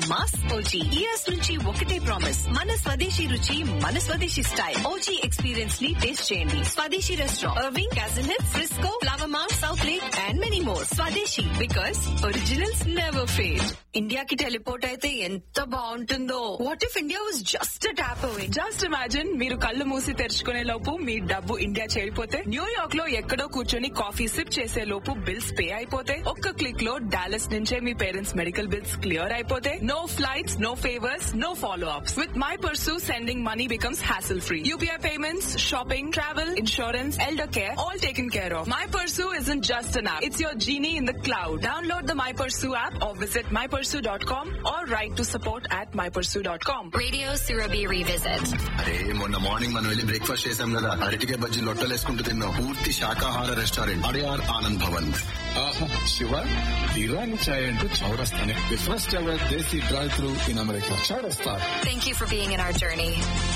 Mass OG years నుంచి ఒకటే promise మన స్వదేశీ రుచి మన స్వదేశీ స్టైల్ ఓజీ ఎక్స్పీరియన్స్ ని టేస్ట్ చేయండి Swadeshi restaurant Irving castle hill Frisco flower mall south lake and many more Swadeshi because originals never fail ఇండియాకి టెలిపోర్ట్ అయితే ఎంత బాగుంటుందో what if India was just tap away just imagine మీరు కళ్ళు మూసి తెరుచుకునే లోపు మీ డబ్బు ఇండియా చేరిపోతే న్యూయార్క్ లో ఎక్కడో కూర్చొని కాఫీ సిప్ చేసే లోపు బిల్స్ పే అయిపోతే ఒక్క క్లిక్ లో డాలస్ నుంచే మీ పేరెంట్స్ మెడికల్ బిల్స్ క్లియర్ అయిపోతే no flights no favours no follow ups with My Pursu sending money becomes hassle free UPI payments shopping travel insurance elder care all taken care of My Pursu is in just an app it's your genie in the cloud download the My Pursu app or visit My Pursu dot com or write to support at My Pursu dot com Radio Surabhi Revisit. అరే మొన్న morning మనం వెళ్ళి breakfast చేసాం కదా అరటికాయ బజ్జీ లొట్టలేసుకుంటూ తిన్నాం పూర్తి శాకాహార రెస్టారెంట్ అడియార్ ఆనంద్ భవన్ ఆహా శివ ఇరానీ చాయ్ అంటూ చౌరస్తానే the first ever desi drive through in America Chowrasta Thank you for being in our journey.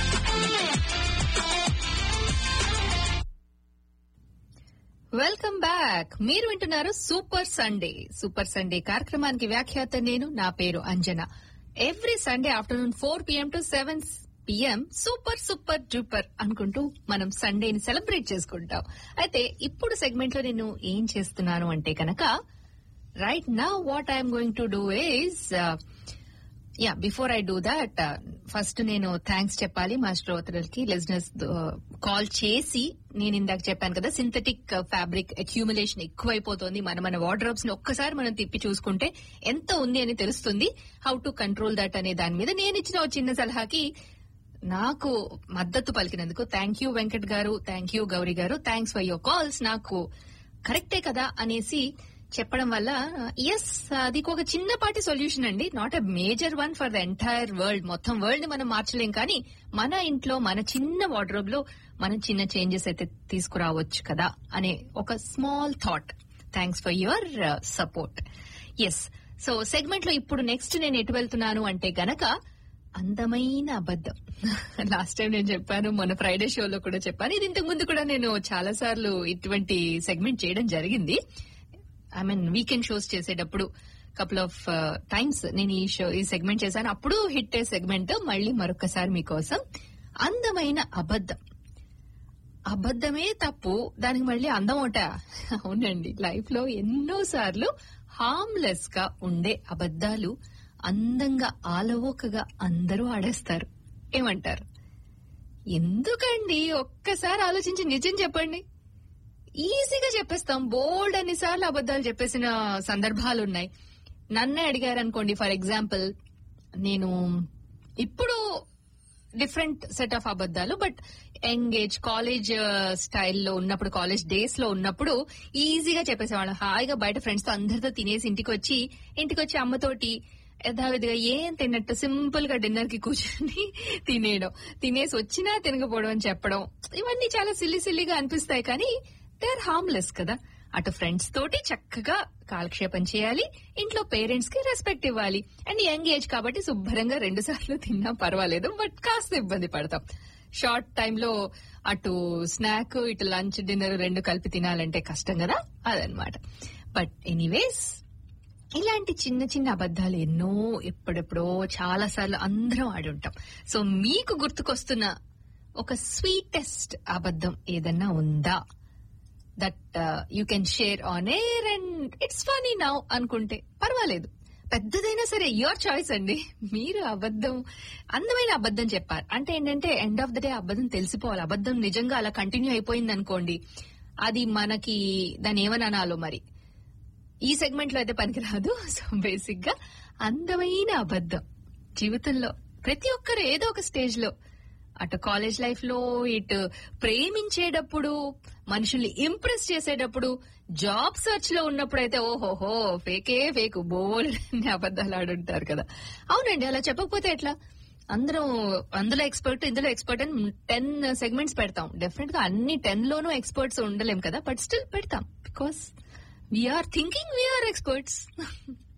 Welcome back మీరు వింటున్నారు సూపర్ సండే సూపర్ సండే కార్యక్రమానికి వ్యాఖ్యాత నేను నా పేరు Anjana every Sunday afternoon four PM to seven PM super super duper అనుకుంటూ మనం సండేని celebrate చేసుకుంటాం అయితే ఇప్పుడు సెగ్మెంట్ లో నేను ఏం చేస్తున్నాను అంటే కనుక రైట్ నా what I'm going to do is yeah before I do that first నేను థ్యాంక్స్ చెప్పాలి మా శ్రోతలకి లిజినెస్ కాల్ చేసి నేను ఇందాక చెప్పాను కదా సింథటిక్ ఫ్యాబ్రిక్ అక్యూములేషన్ ఎక్కువైపోతుంది మన మన వార్డ్రోబ్స్ ని ఒక్కసారి మనం తిప్పి చూసుకుంటే ఎంత ఉంది అని తెలుస్తుంది హౌ టు కంట్రోల్ దట్ అనే దాని మీద నేను ఇచ్చిన ఓ చిన్న సలహాకి నాకు మద్దతు పలికినందుకు థ్యాంక్ యూ వెంకట్ గారు థ్యాంక్ యూ గౌరీ గారు థ్యాంక్స్ ఫర్ యువర్ కాల్స్ నాకు కరెక్టే కదా అనేసి చెప్పడం వల్ల ఎస్ అది ఒక చిన్నపాటి సొల్యూషన్ అండి not a major one for the entire world మొత్తం వరల్డ్ ని మనం మార్చలేం కానీ మన ఇంట్లో మన చిన్న వార్డ్రోబ్ లో మనం చిన్న చేంజెస్ అయితే తీసుకురావచ్చు కదా అనే ఒక small thought thanks for your support yes so segment లో ఇప్పుడు నెక్స్ట్ నేను ఎటు వెళ్తున్నాను అంటే గనక అందమైన అబద్ధం లాస్ట్ టైం నేను చెప్పాను మొన్న ఫ్రైడే షోలో కూడా చెప్పాను ఇది ఇంతకు ముందు కూడా నేను చాలా సార్లు ఇటువంటి సెగ్మెంట్ చేయడం జరిగింది ఐ మీన్ వీకెండ్ షోస్ చేసేటప్పుడు కపుల్ ఆఫ్ టైమ్స్ నేను ఈ షో ఈ సెగ్మెంట్ చేశాను అప్పుడు హిట్ అయ్యే సెగ్మెంట్ మళ్ళీ మరొకసారి మీకోసం అందమైన అబద్ధం అబద్ధమే తప్పు దానికి మళ్ళీ అందం ఒకట అవునండి లైఫ్ లో ఎన్నో సార్లు హార్మ్లెస్ గా ఉండే అబద్ధాలు అందంగా ఆలవోకగా అందరూ ఆడేస్తారు ఏమంటారు ఎందుకండి ఒక్కసారి ఆలోచించి నిజం చెప్పండి ఈజీగా చెప్పేస్తాం బోల్డ్ అన్నిసార్లు అబద్ధాలు చెప్పేసిన సందర్భాలు ఉన్నాయి నన్నే అడిగారు అనుకోండి ఫర్ ఎగ్జాంపుల్ నేను ఇప్పుడు డిఫరెంట్ సెట్ ఆఫ్ అబద్ధాలు బట్ ఎంగేజ్ కాలేజ్ స్టైల్లో ఉన్నప్పుడు కాలేజ్ డేస్ లో ఉన్నప్పుడు ఈజీగా చెప్పేసేవాళ్ళం హాయిగా బయట ఫ్రెండ్స్ తో అందరితో తినేసి ఇంటికి వచ్చి ఇంటికి వచ్చి అమ్మతోటి యథావిధిగా ఏం తిన్నట్టు సింపుల్ గా డిన్నర్ కి కూర్చొని తినేయడం తినేసి వచ్చినా తినకపోవడం అని చెప్పడం ఇవన్నీ చాలా సిల్లి సిల్లిగా అనిపిస్తాయి కానీ దే ఆర్ హార్మ్లెస్ కదా అటు ఫ్రెండ్స్ తోటి చక్కగా కాలక్షేపం చేయాలి ఇంట్లో పేరెంట్స్ కి రెస్పెక్ట్ ఇవ్వాలి అండ్ యంగ్ ఏజ్ కాబట్టి శుభ్రంగా రెండు సార్లు తిన్నా పర్వాలేదు బట్ కాస్త ఇబ్బంది పడతాం షార్ట్ టైమ్ లో అటు స్నాక్ ఇటు లంచ్ డిన్నర్ రెండు కలిపి తినాలంటే కష్టం కదా అదనమాట బట్ ఎనీవేస్ ఇలాంటి చిన్న చిన్న అబద్ధాలు ఎన్నో ఎప్పుడెప్పుడో చాలా సార్లు అందరం ఆడి ఉంటాం సో మీకు గుర్తుకొస్తున్న ఒక స్వీటెస్ట్ అబద్ధం ఏదన్నా ఉందా that you can share on air and it's funny now అనుకుంటే పర్వాలేదు పెద్దదైనా సరే యువర్ చాయిస్ అండి మీరు అబద్ధం అందమైన అబద్ధం చెప్పారు అంటే ఏంటంటే ఎండ్ ఆఫ్ ద డే అబద్ధం తెలిసిపోవాలి అబద్ధం నిజంగా అలా కంటిన్యూ అయిపోయింది అనుకోండి అది మనకి దాన్ని ఏమని అనాలో మరి ఈ సెగ్మెంట్ లో అయితే పనికిరాదు సో బేసిక్ గా అందమైన అబద్ధం జీవితంలో ప్రతి ఒక్కరు ఏదో ఒక స్టేజ్ లో అటు కాలేజ్ లైఫ్ లో ఇటు ప్రేమించేటప్పుడు మనుషుల్ని ఇంప్రెస్ చేసేటప్పుడు జాబ్ సర్చ్ లో ఉన్నప్పుడు అయితే ఓహోహో ఫేకే ఫేక్ బోల్ అబద్ధాలు ఆడుంటారు కదా అవునండి అలా చెప్పకపోతే ఎట్లా అందరం అందులో ఎక్స్పర్ట్ ఇందులో ఎక్స్పర్ట్ అని టెన్ సెగ్మెంట్స్ పెడతాం డెఫినెట్ గా అన్ని టెన్ లోనూ ఎక్స్పర్ట్స్ ఉండలేం కదా బట్ స్టిల్ పెడతాం because we're thinking we're experts